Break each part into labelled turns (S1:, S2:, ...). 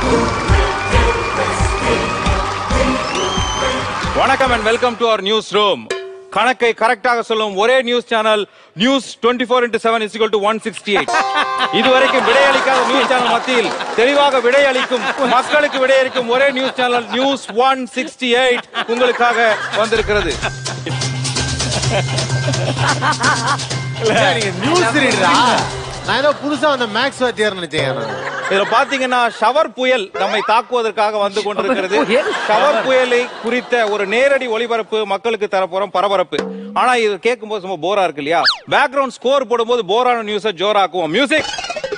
S1: வணக்கம் and welcome to our news room கணக்கை கரெக்டாக சொல்லும் ஒரே news channel news twenty four into seven is equal to one sixty eight இதுவரைக்கும் விடையளிக்காத நியூஸ் சேனல் மத்தியில் தெளிவாக விடையளிக்கும் மக்களுக்கு விடையளிக்கும் ஒரே news channel news one sixty eight உங்களுக்காக வந்திருக்கிறது
S2: நீங்க நியூஸ் ரீடரா நான் ஏதோ புதுசா வந்த மேக்ஸ் வாத்தியார் நினைச்சேன் நான்.
S1: இதுல பாத்தீங்கன்னா ஷவர் புயல் நம்மை தாக்குவதற்காக வந்து கொண்டிருக்கிறது ஷவர் புயலை குறித்த ஒரு நேரடி ஒளிபரப்பு மக்களுக்கு தரப்போறோம் பரபரப்பு ஆனா இது கேட்கும்போது ரொம்ப போரா இருக்கு இல்லையா பேக்ரவுண்ட் ஸ்கோர் போடும்போது போரான நியூஸ ஜோராக்குவோம் மியூசிக்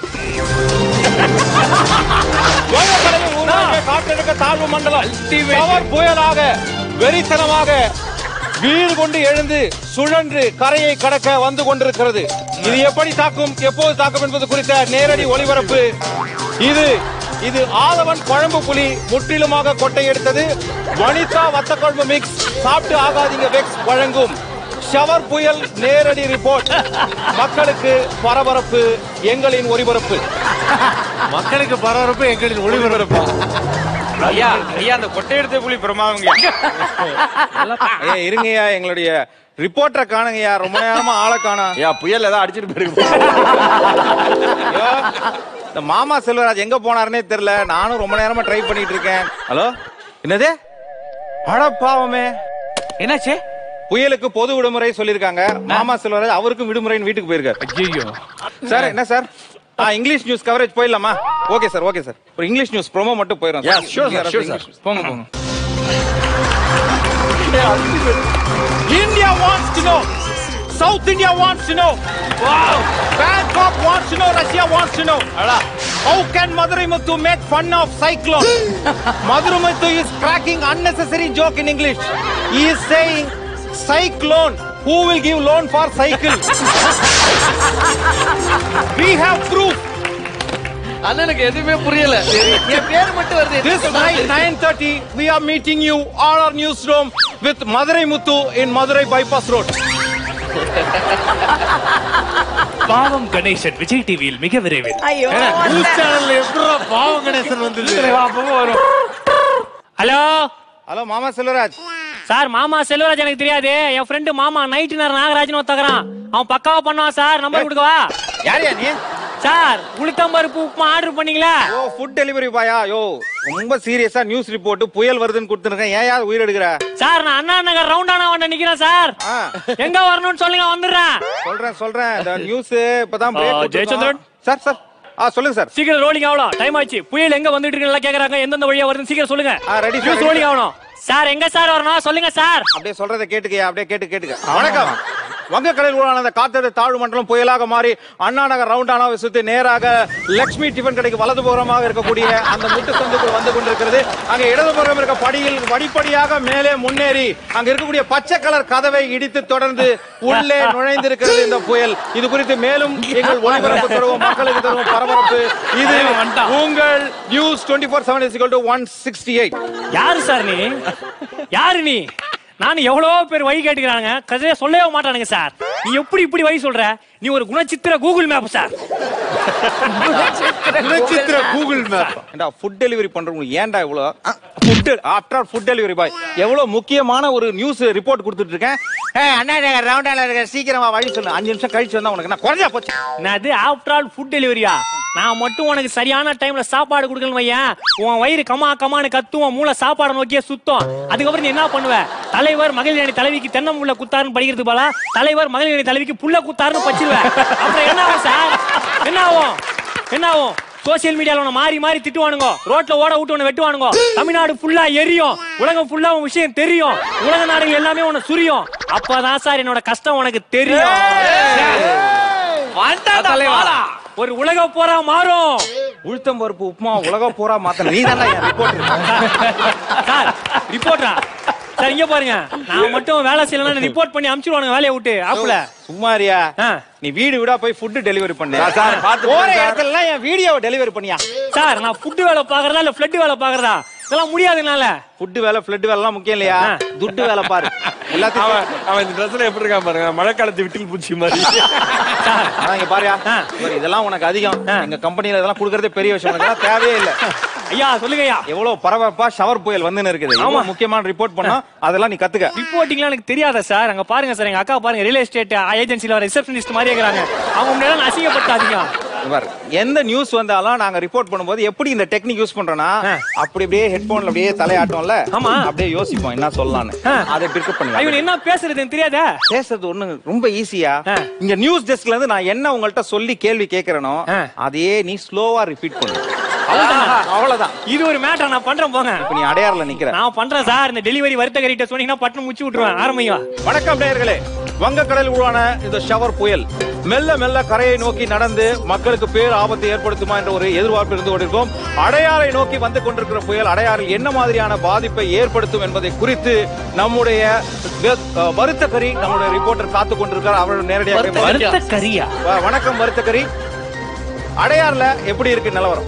S1: காற்றெடுக்க தாழ்வு மண்டலம் ஷவர் புயலாக வெறித்தனமாக வீடு கொண்டு எழுந்து சுழன்று கரையை கடக்க வந்து கொண்டிருக்கிறது இது எப்படி தாக்கும் எப்போது தாக்கும் என்பது குறித்த நேரடி ஒளிபரப்பு இது இது ஆதவன் குழம்பு புலி முற்றிலுமாக கொட்டை எடுத்தது வனிதா வத்த குழம்பு மிக்ஸ் சாப்பிட்டு ஆகாதீங்க வெக்ஸ் வழங்கும் ஷவர் புயல் நேரடி ரிப்போர்ட் மக்களுக்கு பரபரப்பு எங்களின் ஒளிபரப்பு
S2: மக்களுக்கு பரபரப்பு எங்களின் ஒளிபரப்பு
S3: ஐயா ஐயா அந்த கொட்டை எடுத்த புலி பிரமாதங்க
S1: ஐயா இருங்கய்யா எங்களுடைய ரிப்போர்ட்டரை காணுங்கய்யா ரொம்ப நேரமா ஆளை காணோம்
S3: ஐயா புயல் ஏதாவது அடிச்சிட்டு போயிருக்கு
S1: ஐயோ, இந்த மாமா செல்வராஜ் எங்க போனாருன்னே தெரியல நானும் ரொம்ப நேரமா ட்ரை பண்ணிட்டு இருக்கேன் ஹலோ என்னது அட பாவமே
S3: என்னாச்சு
S1: புயலுக்கு பொது விடுமுறை சொல்லிருக்காங்க மாமா செல்வராஜ் அவருக்கும் விடுமுறைன்னு வீட்டுக்கு போயிருக்காரு
S3: ஐயோ
S1: சார் என்ன சார் ஆ இங்கிலீஷ் நியூஸ் கவரேஜ் போயிடலாமா ஓகே சார் ஓகே சார் ஒரு இங்கிலீஷ் நியூஸ் ப்ரோமோ மட்டும் போயிடும்
S3: Yeah, sure, sir, sure, sir.
S1: போங்க போங்க India wants to know. South India wants to know. Wow. Bangkok wants to know. Russia wants to know. How can Madurai Muthu make fun of cyclone? Madurai Muthu is cracking unnecessary joke in English. He is saying cyclone. Who will give loan for cycle? we have proof.
S3: அண்ணனுக்கு எதுவுமே புரியல என் பேர் மட்டும் வருது
S1: This night 9:30 we are meeting you all our newsroom with Madurai Muthu in Madurai Bypass Road.
S4: பாவம் கணேசன் விஜய் டிவியில் மிக விரைவில்
S5: ஐயோ
S2: நியூஸ் சேனல்ல எப்படா பாவ கணேசன் வந்தது
S4: ஹலோ
S1: ஹலோ மாமா செல்வராஜ்
S4: சார் மாமா செல்வராஜ் எனக்கு தெரியாது என் ஃப்ரெண்டு மாமா நைட்டு நேரம் நாகராஜன் ஒருத்தக்கிறான் அவன் பக்காவா பண்ணுவான் சார் நம்பர் கொடுக்கவா
S1: யாரையா நீ
S4: சார் உளுத்தம்பருப்பு உப்புமா ஆர்டர் பண்ணீங்களா
S1: ஓ ஃபுட் டெலிவரி பாயா யோ ரொம்ப சீரியஸா நியூஸ் ரிப்போர்ட் புயல் வருதுன்னு கொடுத்துருக்கேன் ஏன் யார் உயிர் எடுக்கிற
S4: சார் நான் அண்ணா நகர் ரவுண்டானா வந்து நிக்கிறேன் சார்
S1: ஆ,
S4: எங்க வரணும்னு சொல்லுங்க வந்துடுறேன்
S1: சொல்றேன் சொல்றேன் இந்த நியூஸ் இப்பதான் break
S4: ஆ,
S1: கொடுத்திருக்கோம்.
S4: ஜெயச்சந்திரன்.
S1: சார் சார் ஆ சொல்லுங்க சார்
S4: சீக்கிரம் ரோலிங் ஆகணும் டைம் ஆச்சு புயல் எங்க வந்துட்டு இருக்குன்னு கேக்குறாங்க எந்தெந்த வழியா வருதுன்னு சீக்கிரம் சொல்லுங்க
S1: ஆ, ready, sir,
S4: news
S1: ready,
S4: rolling
S1: sir.
S4: ஆகணும் சார் எங்க சார் வரணும் சொல்லுங்க சார்
S1: அப்படியே சொல்றதை கேட்டுக்கயா அப்படியே கேட்டு கேட்டுக்க வணக்கம் வங்கக்கடல் உருவான அந்த காத்தடு தாழ்வு மண்டலம் புயலாக மாறி அண்ணா நகர் ரவுண்டானாவை சுத்தி நேராக லட்சுமி டிஃபன் கடைக்கு வலதுபுறமாக இருக்கக்கூடிய அந்த முட்டு சந்துக்குள் வந்து கொண்டிருக்கிறது அங்க இடதுபுறம் இருக்க படியில் படிப்படியாக மேலே முன்னேறி அங்க இருக்கக்கூடிய பச்சை கலர் கதவை இடித்து தொடர்ந்து உள்ளே நுழைந்திருக்கிறது இந்த புயல் இது குறித்து மேலும் எங்கள் ஒளிபரப்பு தருவோம் மக்களுக்கு தருவோம் பரபரப்பு இது உங்கள் news twenty four seven one sixty eight
S4: யாரு சார் நீ யாரு நீ நான் எவ்வளவோ பேர் வழி கேட்டுக்கிறாங்க கதையை சொல்லவே மாட்டானுங்க சார் நீ எப்படி இப்படி வழி சொல்ற நீ ஒரு குணச்சித்திர கூகுள் மேப் சார்
S2: குணச்சித்திர கூகுள் மேப்
S1: ஏண்டா ஃபுட் டெலிவரி பண்றவங்களுக்கு ஏன்டா இவ்வளோ food after food delivery boy எவ்வளவு முக்கியமான ஒரு நியூஸ் ரிப்போர்ட் கொடுத்துட்டு இருக்கேன் ஏய், அண்ணா நகர் ரவுண்டால இருக்க சீக்கிரமா வழி சொல்லு அஞ்சு நிமிஷம் கழிச்சு வந்தா உனக்கு என்ன குறைஞ்சா போச்சு
S4: என்னது ஆஃப்டர் ஆல் ஃபுட் டெலிவரியா நான் மட்டும் உனக்கு சரியான டைம்ல சாப்பாடு கொடுக்கணும் வையன் உன் வயிறு கமா கமான்னு கத்தும் உன் மூளை சாப்பாடு நோக்கியே சுத்தம் அதுக்கப்புறம் நீ என்ன பண்ணுவ தலைவர் மகளிர் அணி தலைவிக்கு தென்னம்புள்ள குத்தாருன்னு படிக்கிறது போல தலைவர் மகளிர் அணி தலைவிக்கு புள்ள குத்தாருன்னு பச்சிருவேன் அப்புறம் என்ன ஆகும் சார் என்ன ஆகும் என்ன ஆகும் சோசியல் மீடியால உன மாறி மாறி திட்டுவானுங்க ரோட்ல ஓட விட்டு உன்னை வெட்டுவானுங்க தமிழ்நாடு ஃபுல்லா எரியும் உலகம் ஃபுல்லா உன் விஷயம் தெரியும் உலக நாடுகள் எல்லாமே உன்னை சுரியும் அப்பதான் சார் என்னோட கஷ்டம் உனக்கு தெரியும் ஒரு உலக போரா மாறும்
S1: உளுத்தம் பருப்பு உப்புமா உலக போரா மாத்த நீ தானே ரிப்போர்ட்
S4: சார் ரிப்போர்ட்டா சார் இங்க பாருங்க நான் மட்டும் வேலை செய்யலன்னா ரிப்போர்ட் பண்ணி அனுப்பிச்சிடுவானுங்க வேலையை விட்டு ஆப்புல
S1: சும்மாரியா
S4: ஆ.
S1: நீ வீடு வீடா போய் ஃபுட் டெலிவரி பண்ணு
S3: சார், சார், பார்த்து
S1: போற
S3: போங்க சார்.
S1: இடத்துல என் வீடியோவை டெலிவரி பண்ணியா
S4: சார் நான் ஃபுட் வேலை பாக்குறதா இல்ல ஃபிளட் வேலை பாக்குறதா இதெல்லாம் முடியாதுனால
S1: ஃபுட் வேலை ஃபிளட் வேலைலாம் முக்கியம் இல்லையா
S4: ஆ.
S1: துட்டு வேலை பாரு எல்லாத்தையும்
S3: அவன் அவன் இந்த ட்ரெஸ்ல எப்படி இருக்கான் பாருங்க மழைக்காலத்து விட்டில் பூச்சி மாதிரி
S1: ஆனா இங்க பாருயா
S4: ஆ.
S1: பாரு, இதெல்லாம் உனக்கு அதிகம் எங்க கம்பெனில இதெல்லாம் கொடுக்கறதே பெரிய விஷயம் உனக்கு இதெல்லாம் தேவையே இல்ல
S4: ஐயா சொல்லுங்க ஐயா
S1: எவ்வளவு பரபரப்பா ஷவர் புயல் வந்துன்னு இருக்குது
S4: ஆமா.
S1: ஆமா முக்கியமான ரிப்போர்ட் பண்ணா அதெல்லாம் நீ கத்துக்க
S4: ரிப்போர்ட்டிங்லாம் எனக்கு தெரியாதா சார் அங்க பாருங்க சார் எங்க அக்கா பாருங்க ரியல் எஸ்டேட் ஏஜென்சில ரிசப்ஷனிஸ்ட் மாதிரி இருக்கிறாங்க அவங்க முன்னாடி அசிங்கப்படுத்தாதீங்க
S1: இங்க பாரு, எந்த நியூஸ் வந்தாலும் நாங்க ரிப்போர்ட் பண்ணும்போது எப்படி இந்த டெக்னிக் யூஸ் பண்றோம்னா அப்படி அப்படியே ஹெட்போன்ல அப்படியே தலையாட்டோம்ல
S4: ஆமா.
S1: அப்படியே யோசிப்போம் என்ன சொல்லலாம்னு
S4: ஆ.
S1: அதை பிக்கப்
S4: இவன்
S1: பண்ணி
S4: என்ன பேசுறதுன்னு தெரியாதா
S1: பேசுறது ஒண்ணு ரொம்ப ஈஸியா
S4: ஆ.
S1: இங்க நியூஸ் டெஸ்க்ல இருந்து நான் என்ன உங்கள்ட்ட சொல்லி கேள்வி கேக்குறேனோ
S4: ஆ.
S1: அதையே நீ ஸ்லோவா ரிப்பீட் பண்ணு அவ்வளவுதான் அவ்வளவுதான்
S4: இது ஒரு மேட்டர் நான் பண்றேன் போங்க
S1: இப்ப நீ அடையாறுல நிக்கிற
S4: நான் பண்றேன் சார் இந்த டெலிவரி வருத்தகரிட்ட சொன்னீங்கன்னா பட்டு முச்சு விட்டுருவேன் ஆரம்பிங்க
S1: வணக்கம் நேயர்களே வங்கக்கடலில் உருவான இந்த ஷவர் புயல் மெல்ல மெல்ல கரையை நோக்கி நடந்து மக்களுக்கு பேர் ஆபத்தை ஏற்படுத்துமா என்ற ஒரு எதிர்பார்ப்பு இருந்து கொண்டிருக்கோம் அடையாறை நோக்கி வந்து கொண்டிருக்கிற புயல் அடையாறில் என்ன மாதிரியான பாதிப்பை ஏற்படுத்தும் என்பதை குறித்து நம்முடைய வெ- அஹ், வருத்தக்கரி நம்முடைய ரிப்போர்ட்டர் காத்து கொண்டிருக்கார் அவரோட நேரடியாக போய் பார்க்கலாம்.
S4: வருத்த கரியா
S1: வ- வணக்கம் வருத்தக்கரி அடையாறுல எப்படி இருக்கு நிலவரம்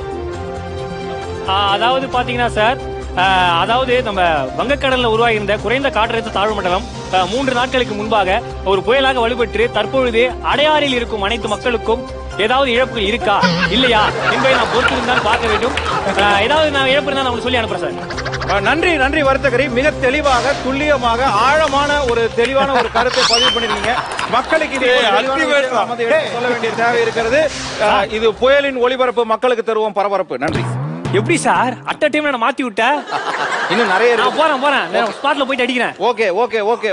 S4: ஆ, அதாவது பாத்தீங்கன்னா சார் ஆ, அதாவது நம்ம வங்கக்கடல்ல உருவாகியிருந்த குறைந்த காற்றழுத்த தாழ்வு மண்டலம் ஆ, மூன்று நாட்களுக்கு முன்பாக ஒரு புயலாக வலுப்பெற்று தற்பொழுது அடையாறில் இருக்கும் அனைத்து மக்களுக்கும் ஏதாவது இழப்புகள் இருக்கா இல்லையா என்பதை நான் பொறுத்திருந்தால் பார்க்க வேண்டும் ஆ, ஏதாவது நான் இழப்பு இருந்தால் நான் உங்களுக்கு சொல்லி அனுப்புறேன் சார்
S1: அஹ், நன்றி நன்றி வருத்தகரி மிக தெளிவாக துல்லியமாக ஆழமான ஒரு தெளிவான ஒரு கருத்தை பதிவு பண்ணிருக்கீங்க மக்களுக்கு இது ஒரு தெளிவான விஷயம் நமது எடுத்து சொல்ல வேண்டிய தேவை இருக்கிறது அஹ், இது புயலின் ஒளிபரப்பு மக்களுக்கு தருவோம் பரபரப்பு நன்றி
S4: எப்படி சார் அட்ட டைம்ல நான் மாத்தி விட்டேன்
S1: இன்னும் நிறைய
S4: நான்
S1: இருக்கு
S4: போறேன் போறேன் ஸ்பாட்ல போயிட்டு அடிக்கிறேன்
S1: ஓகே ஓகே ஓகே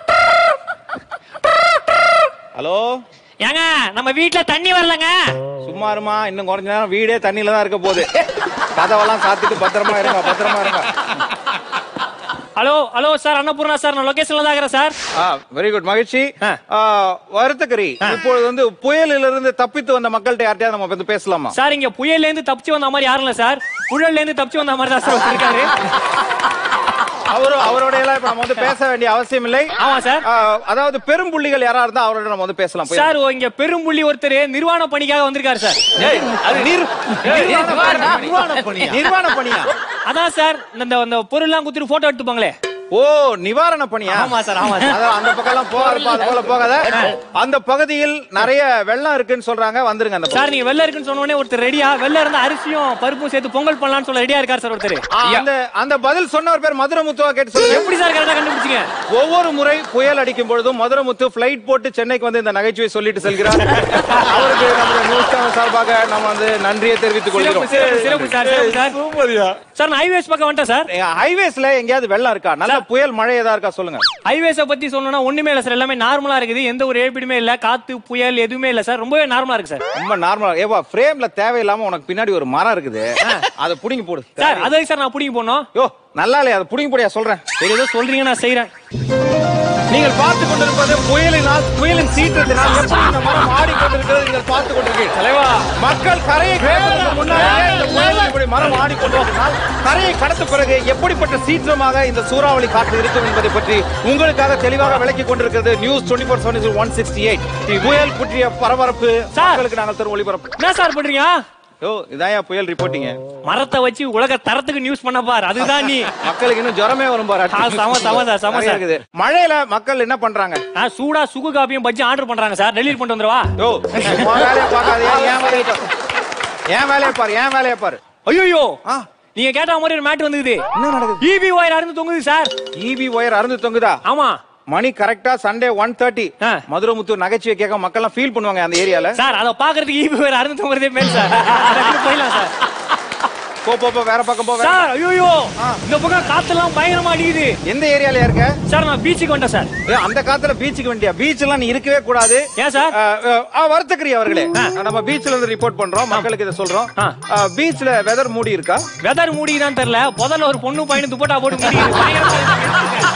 S1: ஹலோ
S4: ஏங்க நம்ம வீட்ல தண்ணி வரலங்க
S1: சும்மா இருமா இன்னும் கொஞ்ச நேரம் வீடே தண்ணியில தான் இருக்க போகுது கதவெல்லாம் சாத்திட்டு பத்திரமா இருங்க பத்திரமா இருங்க
S4: hello hello sir Annapurna sir நான் லொகேஷன்ல தான் இருக்கிறேன் சார்
S1: வெரி குட் மகிழ்ச்சி
S4: ஆ.
S1: ஆ, வருத்தகரி இப்பொழுது வந்து புயலிலிருந்து தப்பித்து வந்த மக்கள்கிட்ட யார்ட்டையாவது நம்ம வந்து பேசலாமா
S4: சார் இங்க புயல்ல இருந்து தப்பிச்சு வந்த மாதிரி யாரும் இல்ல சார் புழல்ல இருந்து தப்பிச்சு வந்த மாதிரி தான் சார் ஒருத்தர் இருக்காரு
S1: அவரும் அவரோட எல்லாம் இப்ப நம்ம வந்து பேச வேண்டிய அவசியம் இல்லை
S4: ஆமா சார்
S1: ஆ, அதாவது பெரும் புள்ளிகள் யாரா இருந்தா அவரோட நம்ம வந்து பேசலாம் போய்.
S4: சார் ஓ, இங்க பெரும்புள்ளி ஒருத்தர் நிர்வாண பணிக்காக வந்திருக்காரு சார்
S1: ஏய், அது நிர்- நிர்வாண பணி. நிர்வாண பணியா
S4: அதான் சார் இந்த இந்த பொருள்லாம் குத்துட்டு போட்டோ எடுத்துப்பாங்களே
S1: ஓ நிவாரண பணியா
S4: ஆமா சார், ஆமா சார்.
S1: அதான் அந்த பக்கம் எல்லாம் போகாதப்பா அது போல போகாத அந்த பகுதியில் நிறைய வெள்ளம் இருக்குன்னு சொல்றாங்க வந்துருங்க அந்த பக்கம்.
S4: சார் நீங்க வெள்ள இருக்குன்னு சொன்ன உடனே ஒருத்தர் ரெடியா வெள்ள இருந்தா அரிசியும் பருப்பும் சேர்த்து பொங்கல் பண்ணலாம்னு சொல்ல ரெடியா இருக்காரு சார் ஒருத்தர்
S1: ஆ, அந்த அந்த பதில் சொன்னவர் பேர் மதுரமுத்துவா கேட்டு சொல்லுங்க
S4: எப்படி சார் கரெக்டா கண்டுபிடிச்சீங்க
S1: ஒவ்வொரு முறை புயல் அடிக்கும் பொழுதும் மதுரமுத்து பிளைட் போட்டு சென்னைக்கு வந்து இந்த நகைச்சுவை சொல்லிட்டு செல்கிறார் அவருக்கு நம்ம நியூஸ் சேனல் சார்பாக நம்ம வந்து நன்றியை தெரிவித்துக்
S4: சிறப்பு
S1: கொள்கிறோம்
S4: சிறப்பு சிறப்பு சார் சிறப்பு சார் சார் நான் ஹைவேஸ் பக்கம் வந்துட்டேன் சார்
S1: ஹைவேஸ்ல எங்கேயாவது வெள்ளம் இருக்கா நல்ல புயல் மழை ஏதா இருக்கா சொல்லுங்க
S4: ஹைவேஸ பத்தி சொல்லணும்னா ஒண்ணுமே இல்ல சார் எல்லாமே நார்மலா இருக்குது எந்த ஒரு ஏற்பிடுமே இல்ல காத்து புயல் எதுவுமே இல்ல சார் ரொம்பவே நார்மலா இருக்கு சார்
S1: ரொம்ப நார்மலா ஏவா ஃப்ரேம்ல தேவையில்லாம உனக்கு பின்னாடி ஒரு மரம் இருக்குது அதை புடிங்கி போடு
S4: சார் அதுக்கு சார் நான் பிடிங்க போனோம்
S1: யோ நல்லா இல்லையா அதை புடிங்கி போடியா சொல்றேன்
S4: சரி ஏதோ சொல்றீங்க நான் செய்யறேன்
S1: நீங்கள் பார்த்து கொண்டிருப்பது புயலினால் புயலின் சீற்றத்தினால் எப்படி இந்த மரம் ஆடிக்கொண்டிருக்கிறது நீங்கள் பார்த்து கொண்டிருக்கீர்கள் தலைவா மக்கள் கரையை கடப்பதற்கு முன்னாடியே இந்த புயலில் இப்படி மரம் ஆடிக்கொண்டிருந்தால் கரையை கடந்த பிறகு எப்படிப்பட்ட சீற்றமாக இந்த சூறாவளி காற்று இருக்கும் என்பதை பற்றி உங்களுக்காக தெளிவாக விளக்கி கொண்டிருக்கிறது news twenty four seven one sixty eight புயல் பற்றிய பரபரப்பு
S4: சார்.
S1: மக்களுக்கு நாங்கள் தரும் ஒளிபரப்பு
S4: என்ன சார் பண்றீங்க
S1: யோ இதான் புயல் ரிப்போர்ட்டிங்க
S4: மரத்தை வச்சு உலக தரத்துக்கு நியூஸ் பண்ண பார் அதுதான் நீ
S1: மக்களுக்கு இன்னும் ஜுரமே வரும் பாரு
S4: ஆ, சம, சம சார், சம
S1: நிறைய
S4: சார்.
S1: இருக்குது மழையில மக்கள் என்ன பண்றாங்க
S4: ஆ, சூடா சுகு காப்பியும் பஜ்ஜி ஆர்டர் பண்றாங்க சார் டெலிவரி பண்ணிட்டு வந்துருவா
S1: யோ உன் வேலையை பார்க்காதயா என் வேலையை பாரு. என் வேலையை பாரு என் வேலையை பாரு
S4: ஐயோ
S1: ஆ,
S4: நீங்க கேட்ட மாதிரி ஒரு மேட் வந்தது
S1: என்ன நடக்குது
S4: இபி ஒயர் அருந்து தொங்குது சார்
S1: இபி ஒயர் அருந்து தொங்குதா
S4: ஆமா
S1: மணி கரெக்டா சண்டே ஒன் தேர்ட்டி
S4: ஆ.
S1: மதுரமுத்து நகைச்சுவை கேட்க மக்கள் எல்லாம் ஃபீல் பண்ணுவாங்க அந்த ஏரியால
S4: சார் அத பாக்குறதுக்கு இபி ஒயர் அருந்து தொங்குறதே மேல் சார் அதுக்கு போயிடலாம் சார்
S1: போ போ போ வேற பக்கம் போ வேற-
S4: சார் ஐயோ இந்த பக்கம் காத்தெல்லாம் பயங்கரமா அடிக்குது
S1: எந்த ஏரியால இருக்க
S4: சார் நான் பீச்சுக்கு வந்துட்டேன் சார்
S1: ஏய், அந்த காத்துல பீச்சுக்கு வேண்டிய பீச் எல்லாம் நீ இருக்கவே கூடாது
S4: ஏன் சார்
S1: வருத்தக்கிரி அவர்களே நம்ம பீச்ல இருந்து ரிப்போர்ட் பண்றோம் மக்களுக்கு இதை சொல்றோம்
S4: ஆ.
S1: பீச்ல வெதர் மூடி இருக்கா
S4: வெதர் மூடிதான் தெரியல முதல்ல ஒரு பொண்ணு பையனு துப்பட்டா போட்டு முடியுது பயங்கரமா இருக்கு.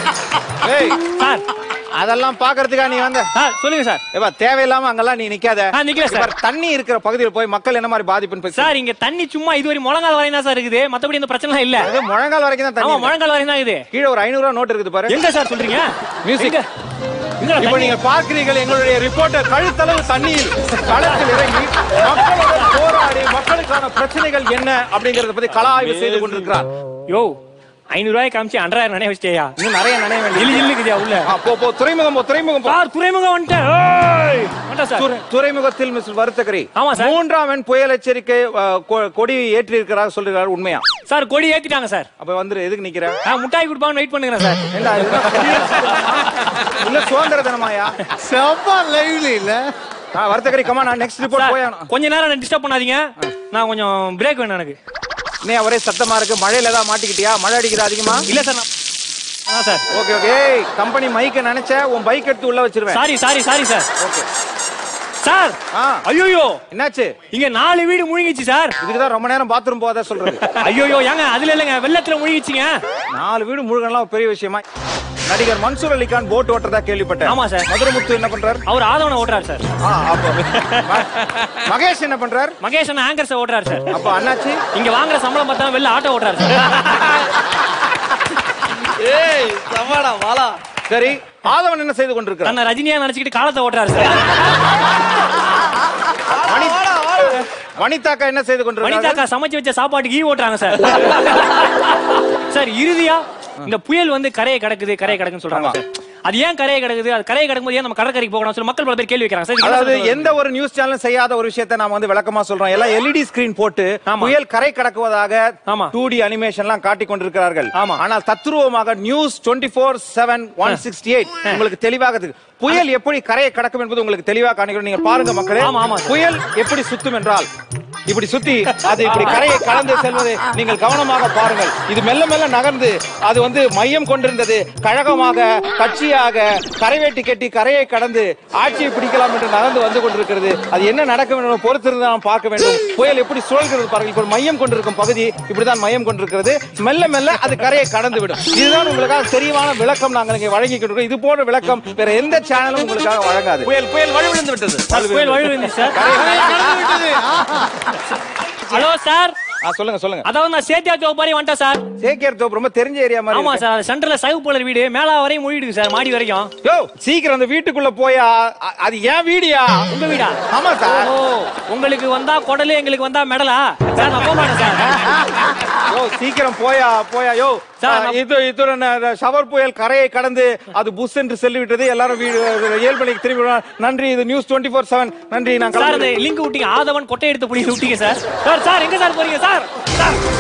S1: ஏய்
S4: சார்
S1: அதெல்லாம் பாக்குறதுக்கா நீ வந்த
S4: சார் சொல்லுங்க சார்
S1: ஏப்பா தேவையில்லாம அங்கெல்லாம் நீ நிக்காத
S4: ஆ, நிக்கல சார்.
S1: இவர் தண்ணி இருக்கிற பகுதியில் போய் மக்கள் என்ன மாதிரி பாதிப்புன்னு போய்
S4: சார் இங்க தண்ணி சும்மா இதுவரை முழங்கால் வரையும் தான் சார் இருக்குது மத்தபடி இந்த பிரச்சனை இல்ல
S1: அது முழங்கால் வரைக்கும் தான்
S4: ஆமா
S1: தண்ணி இருக்கு.
S4: முழங்கால் வரையும் தான் இருக்குது
S1: கீழே ஒரு ஐநூறு ரூபா நோட் இருக்குது பாரு
S4: எங்க சார் சொல்றீங்க
S1: Music.
S4: எங்க? எங்கடா
S1: இப்ப
S4: தண்ணி?
S1: நீங்க பார்க்கிறீர்கள் எங்களுடைய ரிப்போர்ட்டர் கழுத்தளவு தண்ணியில் களத்தில் இறங்கி மக்களுடன் போராடி மக்களுக்கான பிரச்சனைகள் என்ன அப்படிங்கறத பத்தி கள ஆய்வு செய்து கொண்டிருக்கிறார்
S4: யோ ஐநூறு ரூபாய் காமிச்சு அன்றாயிரம் நினைவு வச்சிட்டியா
S1: இன்னும் நிறைய நினைவு
S4: இல்லு
S1: வேண்டியது.
S4: இல்லுக்குதியா உள்ள
S1: ஆ, போ போ துறைமுகம் போ துறைமுகம் போ
S4: சார் துறைமுகம் வந்துட்டேன் ஏய்! வந்துட்டேன் சார்
S1: துறை- துறைமுகத்தில் மிஸ்டர் வருத்தகரி
S4: ஆமா, சார்.
S1: மூன்றாம் எண் புயல் எச்சரிக்கை ஆ, கொ- கொடி ஏற்றி இருக்கிறார் சொல்றாரு உண்மையா
S4: சார் கொடி ஏத்திட்டாங்க சார்
S1: அப்ப வந்துரு எதுக்கு நிக்கிற
S4: நான் முட்டாய் கொடுப்பாங்கன்னு வெயிட் பண்ணுகிறேன் சார்
S1: ஏண்டா, இதுதான் இல்ல சுதந்திர தினமாயா
S2: செம்ம லைவ்லி இல்ல
S1: ஆ, வருத்தகரி கமா நான் நெக்ஸ்ட் ரிப்போர்ட்
S4: சார்,
S1: போயாகணும்
S4: கொஞ்ச நேரம் டிஸ்டர்ப் பண்ணாதீங்க நான் கொஞ்சம் பிரேக் வேணும் எனக்கு
S1: நீ ஒரே சத்தமா இருக்கு மழையில ஏதாவது மாட்டிக்கிட்டியா மழை அடிக்குது அதிகமா
S4: இல்ல சார் நான் ஆ சார்
S1: ஓகே ஓகே ஏய் கம்பெனி மைக்க நினைச்ச உன் பைக் எடுத்து உள்ள வச்சிருவேன்
S4: sorry sorry sorry sir
S1: okay
S4: sir
S1: ஆ
S4: ஐயோயோ
S1: என்னாச்சு
S4: இங்க நாலு வீடு முழுங்கிச்சு சார்
S1: இதுக்கு தான் ரொம்ப நேரம் பாத்ரூம் போகாத சொல்றது
S4: ஐயோயோ ஏங்க அதுல இல்லைங்க வெள்ளத்துல முழுங்கிச்சுங்க
S1: நாலு வீடு முழுகலாம் ஒரு பெரிய விஷயமா நடிகர் மன்சூர் அலிகான் போட் ஓட்டுறதா கேள்விப்பட்டேன்
S4: ஆமா சார்.
S1: மதுரமுத்து என்ன பண்றாரு
S4: அவர் ஆதவனை ஓட்டுறாரு சார்
S1: ஆ, அப்போ ம- மகேஷ் என்ன பண்றாரு
S4: மகேஷ் அண்ணா ஆங்கர்ஸ் ஓட்டுறாரு சார்
S1: அப்ப அண்ணாச்சி
S4: இங்க வாங்குற சம்பளம் பார்த்தா வெளில ஆட்டோ ஓட்டுறாரு சார்
S3: ஏய் சமாடா வாலா
S1: சரி ஆதவன் என்ன செய்து கொண்டிருக்கிறார்
S4: தன்னை ரஜினியா நினைச்சுக்கிட்டு காலத்தை ஓட்டுறாரு சார்
S1: வனி- வனிதாக்கா என்ன செய்து கொண்டிருக்கிறார்
S4: வனிதாக்கா சமைச்சு வச்ச சாப்பாட்டுக்கு ஈ ஓட்டுறாங்க சார் சார் இறுதியா இந்த புயல் வந்து கரையை கடக்குது கரையை கடக்குன்னு சொல்றாங்க
S1: ஆமா.
S4: சார் அது ஏன் கரையை கடக்குது அது கரையை கடக்கும்போது ஏன் நம்ம கடற்கரைக்கு போகணும் சொல்லி மக்கள் பல பேர் கேள்வி வைக்கிறாங்க சார் இதுக்கு என்ன
S1: அதாவது
S4: சொல்றது?
S1: எந்த ஒரு நியூஸ் சேனலும் செய்யாத ஒரு விஷயத்தை நாம வந்து விளக்கமா சொல்றோம் எல்லாம் எல்இடி ஸ்கிரீன் போட்டு
S4: ஆமா.
S1: புயல் கரை கடக்குவதாக
S4: ஆமா.
S1: டூ டி அனிமேஷன் எல்லாம் காட்டிக் கொண்டிருக்கிறார்கள்
S4: ஆமா.
S1: ஆனால் தத்ரூபமாக news twenty four seven one sixty eight உங்களுக்கு தெளிவாக இருக்கு. புயல் எப்படி கரையை கடக்கும் என்பது உங்களுக்கு தெளிவாக காணிக்கிறோம் நீங்க பாருங்க மக்களே
S4: ஆமா, ஆமா.
S1: புயல் எப்படி சுத்தும் என்றால் இப்படி சுத்தி அது இப்படி கரையை கடந்து செல்வதை நீங்கள் கவனமாக பாருங்கள் இது மெல்ல மெல்ல நகர்ந்து அது வந்து மையம் கொண்டிருந்தது கழகமாக கட்சியாக கரைவேட்டி கட்டி கரையை கடந்து ஆட்சியை பிடிக்கலாம் என்று நகர்ந்து வந்து கொண்டிருக்கிறது அது என்ன நடக்க வேண்டும் பொறுத்திருந்து நாம் பார்க்க வேண்டும் புயல் எப்படி சுழல்கிறது பாருங்கள் இப்போ ஒரு மையம் கொண்டிருக்கும் பகுதி இப்படிதான் மையம் கொண்டிருக்கிறது மெல்ல மெல்ல அது கரையை கடந்து விடும் இதுதான் உங்களுக்காக தெளிவான விளக்கம் நாங்கள் இங்கே வழங்கி கொண்டிருக்கோம் இது போன்ற விளக்கம் வேற எந்த சேனலும் உங்களுக்காக வழங்காது
S3: புயல் புயல் வழிவிழுந்து விட்டது
S4: சார், புயல் வழி வந்துச்சு சார்
S2: கடந்து விட்டது ஆஹா.
S4: ஹலோ சார்
S1: ஆ, சொல்லுங்க சொல்லுங்க
S4: அதாவது நான் சேத்தியா தோப்பு மாதிரி வந்துட்டேன் சார்
S1: சேக்கியர் தோப்பு ரொம்ப தெரிஞ்ச ஏரியா மாதிரி
S4: ஆமா
S1: இருக்கு.
S4: சார் சென்டர்ல சகுப்பு கலர் வீடு மேலா வரையும் மூடிடுங்க சார் மாடி வரைக்கும்
S1: யோ சீக்கிரம் அந்த வீட்டுக்குள்ள போயா அ- அது ஏன் வீடியா
S4: உங்க வீடா
S1: ஆமா சார்
S4: ஓ உங்களுக்கு வந்தா குடலு எங்களுக்கு வந்தா மெடலா சார் நான் போக மாட்டேன் சார்
S1: யோ சீக்கிரம் போயா போயா யோ
S4: சார்,
S1: ஆ,
S4: நான்-
S1: இது இத்துடன் அந்த ஷவர் புயல் கரையை கடந்து அது புஷ் என்று செல்லிவிட்டது எல்லாரும் வீடு இயல்பணிக்கு திரும்பி விடுவாங்க. நன்றி இது நியூஸ் டுவெண்ட்டி ஃபோர் செவன் நன்றி நான்
S4: சார் அந்த
S1: கிளம்புறேன்.
S4: லிங்க் விட்டீங்க ஆதவன் கொட்டை எடுத்து புடி விட்டீங்க சார் சார் சார் எங்க சார் போறீங்க சார் சார்